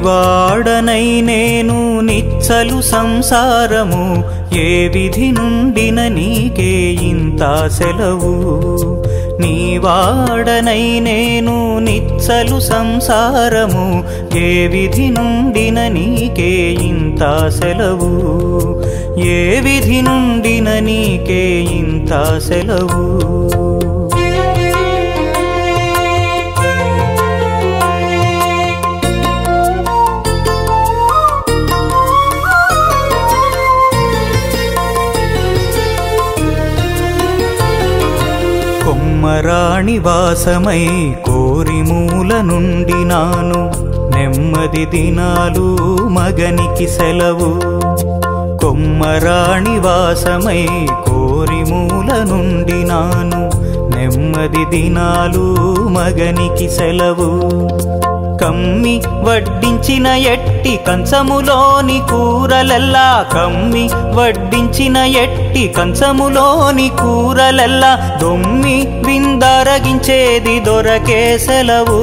నీవాడనై నేను నిచ్చలు సంసారము ఏ విధి నుండిన నీకే ఇంత సెలవు నీవాడనై నేను నిచ్చలు సంసారము ఏ విధి నుండిన నీకే ఇంత సెలవు ఏ విధి నుండిన నీకే ఇంత సెలవు కొమ్మరాణి వాసమై కోరి మూల నుండి నాను నెమ్మది దినాలు మగనికి సెలవు కొమ్మరాణి వాసమై కోరి మూల నుండి నాను నెమ్మది దినాలు మగనికి సెలవు కమ్మి వడ్డించిన ఎట్టి కంచములోని కూరలెల్లా కమ్మి వడ్డించిన ఎట్టి కంచములోని కూరలెల్లా దొమ్మి విందరగించేది దొరకే సెలవు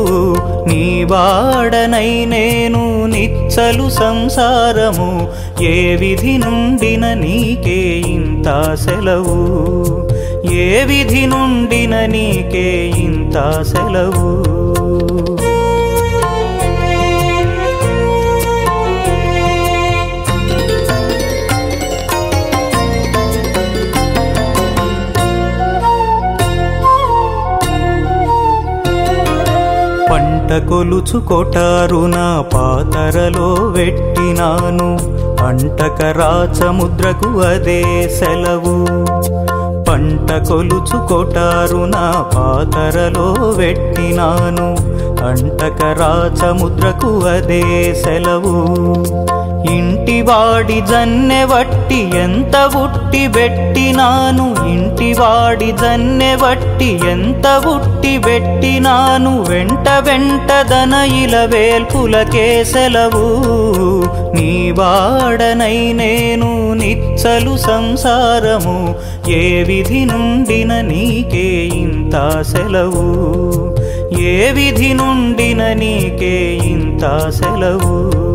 నీవాడనై నేను నిచ్చలు సంసారము ఏ విధి నుండిన నీకే ఇంత సెలవు ఏ విధి నుండిన నీకే ఇంత సెలవు పంట కొలుచు కొటారు నా పాతరలో వెట్టినాను అంటక రాచముద్రకు అదే సెలవు పంట కొలుచు కొటారు నా పాతరలో వెట్టినాను అంటక రాచముద్రకు అదే సెలవు ఇంటివాడి జన్నె వట్టి ఎంత ఉట్టి పెట్టినాను ఇంటివాడి జన్నె వట్టి ఎంత ఉట్టి పెట్టినాను వెంట వెంట దన ఇల వేల్పులకే సెలవు నీవాడనై నేను నిచ్చలు సంసారము ఏ విధి నుండిన నీకే ఇంత సెలవు ఏ విధి నుండిన నీకే ఇంత సెలవు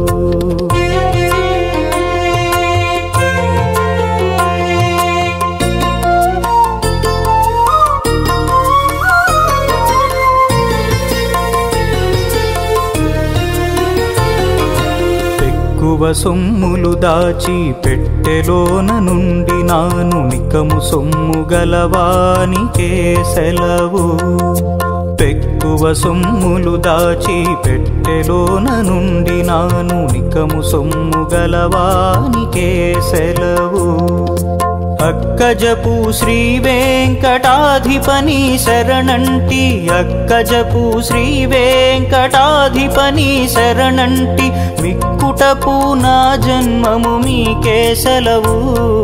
ఎక్కువ సొమ్ములు దాచి పెట్టెలోన నుండి నాను నికము సొమ్ము గలవానికే సెలవు పెక్కువ సొమ్ములు దాచి పెట్టెలోన నుండి నాను నికము సొమ్ము గలవానికే సెలవు అక్కజపు శ్రీ వెంకటాధిపని శరణంటి అక్కజపు శ్రీ వెంకటాధిపని శరణంటి మిక్కుటపు నా జన్మము మీకే సెలవు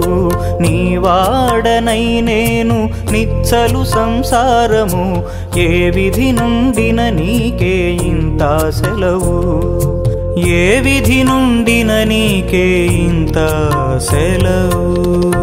నీవాడనై నేను నిచ్చలు సంసారము ఏ విధి నుండిన నీకే ఇంత సెలవు ఏ విధి నుండిన నీకే ఇంత సెలవు